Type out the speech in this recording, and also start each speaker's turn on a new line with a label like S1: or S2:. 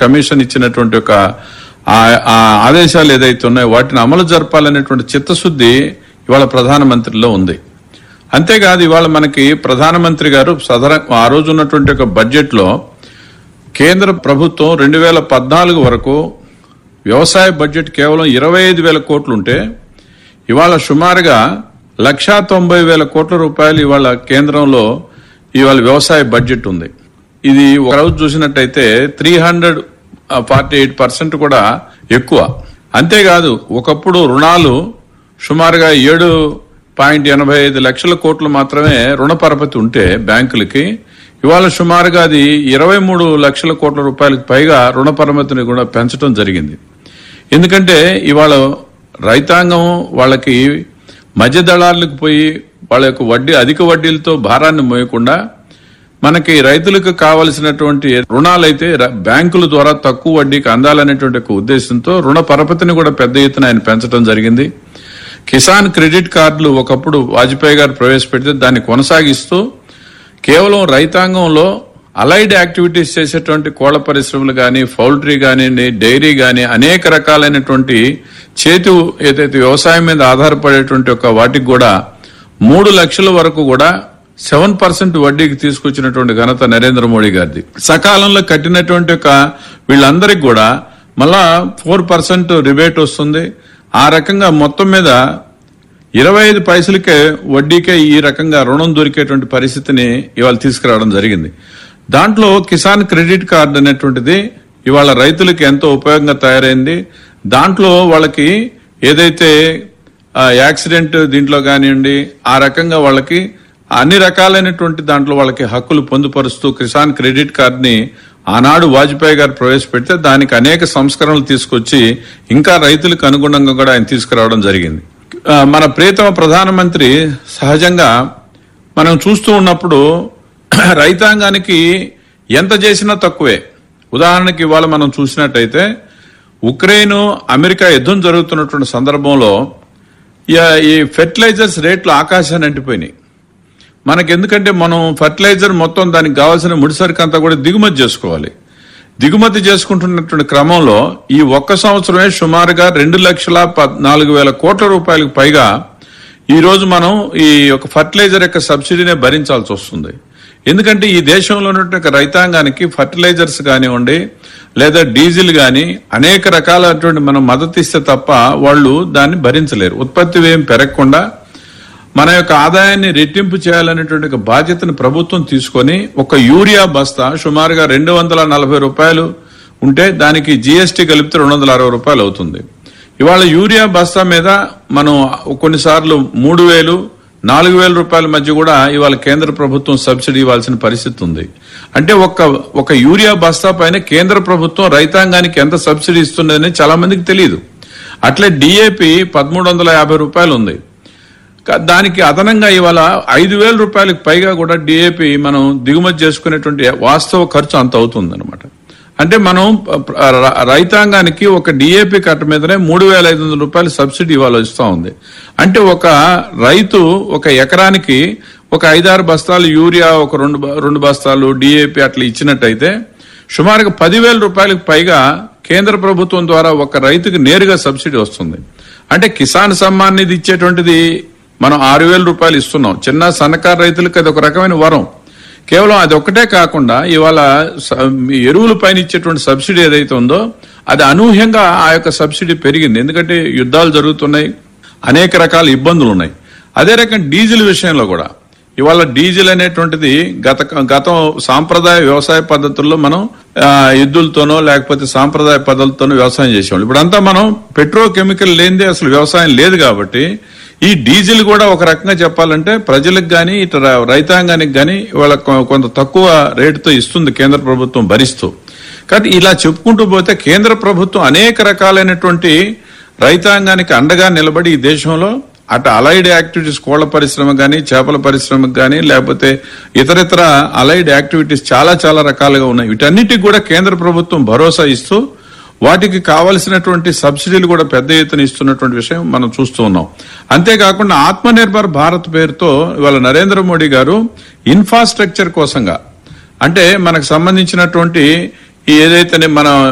S1: commission ఇచ్చినటువంటి ఒక ఆ- ఆ ఆదేశాలు ఏదైతే ఉన్నాయో వాటిని అమలు జరపాలనేటువంటి చిత్తశుద్ధి ఇవాళ ప్రధానమంత్రిలో ఉంది అంతేకాదు ఇవాళ మనకి ప్రధానమంత్రి గారు సదర ఆ రోజు ఉన్నటువంటి ఒక బడ్జెట్ లో కేంద్ర ప్రభుత్వం రెండు వేల పద్నాలుగు వరకు వ్యవసాయ బడ్జెట్ కేవలం ఇరవై ఐదు వేల కోట్లు ఉంటే ఇవాళ సుమారుగా లక్షా తొంభై వేల కోట్ల రూపాయలు ఇవాళ కేంద్రంలో ఇవాళ వ్యవసాయ బడ్జెట్ ఉంది ఇది ఒక రోజు చూసినట్టయితే three hundred forty eight percent కూడా ఎక్కువ అంతేకాదు ఒకప్పుడు రుణాలు సుమారుగా ఏడు పాయింట్ ఎనభై ఐదు లక్షల కోట్లు మాత్రమే రుణ పరపతి ఉంటే బ్యాంకులకి ఇవాళ సుమారుగా అది ఇరవై మూడు లక్షల కోట్ల రూపాయలకు పైగా రుణ పరపతిని కూడా పెంచడం జరిగింది ఎందుకంటే ఇవాళ రైతాంగం వాళ్ళకి మధ్య దళాలకు పోయి వాళ్ళ యొక్క వడ్డీ అధిక వడ్డీలతో భారాన్ని మోయకుండా మనకి రైతులకు కావలసినటువంటి రుణాలైతే ర- బ్యాంకుల ద్వారా తక్కువ వడ్డీకి అందాలనేటువంటి ఒక ఉద్దేశంతో రుణ పరపతిని కూడా పెద్ద ఎత్తున ఆయన పెంచడం జరిగింది కిసాన్ క్రెడిట్ కార్డులు ఒకప్పుడు వాజ్పేయి గారు ప్రవేశపెడితే దాన్ని కొనసాగిస్తూ కేవలం రైతాంగంలో అలైడ్ యాక్టివిటీస్ చేసేటువంటి కోళ్ల పరిశ్రమలు కానీ పౌల్ట్రీ కానివ్వండి డైరీ కానీ అనేక రకాలైనటువంటి చేతి ఏదైతే వ్యవసాయం మీద ఆధారపడేటువంటి ఒక వాటికి కూడా మూడు లక్షల వరకు కూడా సెవెన్ పర్సెంట్ వడ్డీకి తీసుకొచ్చినటువంటి ఘనత నరేంద్ర మోడీ గారిది సకాలంలో కట్టినటువంటి ఒక వీళ్ళందరికి కూడా మళ్ళా ఫోర్ పర్సెంట్ రిబేట్ వస్తుంది ఆ రకంగా మొత్తం మీద ఇరవై ఐదు పైసలకే వడ్డీకే ఈ రకంగా రుణం దొరికేటువంటి పరిస్థితిని ఇవాళ తీసుకురావడం జరిగింది దాంట్లో కిసాన్ క్రెడిట్ కార్డు అనేటువంటిది ఇవాళ రైతులకి ఎంతో ఉపయోగంగా తయారైంది దాంట్లో వాళ్ళకి ఏదైతే ఆ, యాక్సిడెంట్ దీంట్లో కానివ్వండి ఆ రకంగా వాళ్ళకి అన్ని రకాలైనటువంటి దాంట్లో వాళ్ళకి హక్కులు పొందుపరుస్తూ కిసాన్ క్రెడిట్ కార్డుని ఆనాడు వాజ్పేయి గారు ప్రవేశపెడితే దానికి అనేక సంస్కరణలు తీసుకొచ్చి ఇంకా రైతులకు అనుగుణంగా కూడా ఆయన తీసుకురావడం జరిగింది ఆ, మన ప్రియతమ ప్రధానమంత్రి సహజంగా మనం చూస్తూ ఉన్నప్పుడు రైతాంగానికి ఎంత చేసినా తక్కువే ఉదాహరణకి ఇవాళ మనం చూసినట్టయితే ఉక్రెయిన్ అమెరికా యుద్ధం జరుగుతున్నటువంటి సందర్భంలో ఈ- ఈ ఫెర్టిలైజర్స్ రేట్లు ఆకాశాన్ని అంటిపోయినాయి మనకి ఎందుకంటే మనం ఫర్టిలైజర్ మొత్తం దానికి కావాల్సిన ముడిసరికి అంతా కూడా దిగుమతి చేసుకోవాలి దిగుమతి చేసుకుంటున్నటువంటి క్రమంలో ఈ ఒక్క సంవత్సరమే సుమారుగా రెండు లక్షల నాలుగు వేల కోట్ల రూపాయలకు పైగా ఈ రోజు మనం ఈ యొక్క ఫర్టిలైజర్ యొక్క సబ్సిడీనే భరించాల్సి వస్తుంది ఎందుకంటే ఈ దేశంలో ఉన్నటువంటి రైతాంగానికి ఫర్టిలైజర్స్ కానివ్వండి లేదా డీజిల్ గాని అనేక రకాలైనటువంటి మనం మద్దతు ఇస్తే తప్ప వాళ్ళు దాన్ని భరించలేరు ఉత్పత్తి వ్యయం పెరగకుండా మన యొక్క ఆదాయాన్ని రెట్టింపు చేయాలనేటువంటి ఒక బాధ్యతను ప్రభుత్వం తీసుకొని ఒక యూరియా బస్తా సుమారుగా రెండు వందల నలభై రూపాయలు ఉంటే దానికి జీఎస్టీ కలిపితే రెండు వందల అరవై రూపాయలు అవుతుంది ఇవాళ యూరియా బస్తా మీద మనం కొన్నిసార్లు మూడు వేలు నాలుగు వేల రూపాయల మధ్య కూడా ఇవాళ కేంద్ర ప్రభుత్వం సబ్సిడీ ఇవ్వాల్సిన పరిస్థితి ఉంది అంటే ఒక ఒక యూరియా బస్తా పైన కేంద్ర ప్రభుత్వం రైతాంగానికి ఎంత సబ్సిడీ ఇస్తున్నదని చాలా మందికి తెలియదు అట్లే డిఏపి పదమూడు వందల యాభై రూపాయలు ఉంది కా- దానికి అదనంగా ఇవాళ ఐదు వేల రూపాయలకు పైగా కూడా డిఏపి మనం దిగుమతి చేసుకునేటువంటి వాస్తవ ఖర్చు అంత అవుతుంది అనమాట అంటే మనం ప- ర- రైతాంగానికి ఒక డిఏపి కట్ట మీదనే మూడు వేల ఐదు వందల రూపాయలు సబ్సిడీ ఇవాళ ఇస్తా ఉంది అంటే ఒక రైతు ఒక ఎకరానికి ఒక ఐదారు బస్తాలు యూరియా ఒక రెండు బ- రెండు బస్తాలు డిఏపి అట్లా ఇచ్చినట్టయితే సుమారుగా పదివేల రూపాయలకు పైగా కేంద్ర ప్రభుత్వం ద్వారా ఒక రైతుకు నేరుగా సబ్సిడీ వస్తుంది అంటే కిసాన్ సమ్మాన్ నిధి ఇచ్చేటువంటిది మనం ఆరు వేల రూపాయలు ఇస్తున్నాం చిన్న సన్నకారు రైతులకు అది ఒక రకమైన వరం కేవలం అది ఒక్కటే కాకుండా ఇవాళ స- ఎరువుల పైన ఇచ్చేటువంటి సబ్సిడీ ఏదైతే ఉందో అది అనూహ్యంగా ఆ యొక్క సబ్సిడీ పెరిగింది ఎందుకంటే యుద్ధాలు జరుగుతున్నాయి అనేక రకాల ఇబ్బందులు ఉన్నాయి అదే రకం డీజిల్ విషయంలో కూడా ఇవాళ డీజిల్ అనేటువంటిది గత గతం సాంప్రదాయ వ్యవసాయ పద్ధతుల్లో మనం ఆ, ఎద్దులతోనో లేకపోతే సాంప్రదాయ పద్ధతులతోనో వ్యవసాయం చేసేవాళ్ళు ఇప్పుడంతా మనం పెట్రోకెమికల్ లేనిదే అసలు వ్యవసాయం లేదు కాబట్టి ఈ డీజిల్ కూడా ఒక రకంగా చెప్పాలంటే ప్రజలకు గాని ఇటు ర- రైతాంగానికి గాని వాళ్ళ కొంత తక్కువ రేటుతో ఇస్తుంది కేంద్ర ప్రభుత్వం భరిస్తూ కాబట్టి ఇలా చెప్పుకుంటూ పోతే కేంద్ర ప్రభుత్వం అనేక రకాలైనటువంటి రైతాంగానికి అండగా నిలబడి ఈ దేశంలో అటు అలైడ్ యాక్టివిటీస్ కోళ్ల పరిశ్రమ కానీ చేపల పరిశ్రమకు కానీ లేకపోతే ఇతరితర అలైడ్ యాక్టివిటీస్ చాలా చాలా రకాలుగా ఉన్నాయి వీటన్నిటికి కూడా కేంద్ర ప్రభుత్వం భరోసా ఇస్తూ వాటికి కావలసినటువంటి సబ్సిడీలు కూడా పెద్ద ఎత్తున ఇస్తున్నటువంటి విషయం మనం చూస్తూ ఉన్నాం అంతేకాకుండా ఆత్మనిర్భర్ భారత్ పేరుతో ఇవాళ నరేంద్ర మోడీ గారు ఇన్ఫ్రాస్ట్రక్చర్ కోసంగా అంటే మనకు సంబంధించినటువంటి ఈ ఏదైతే మన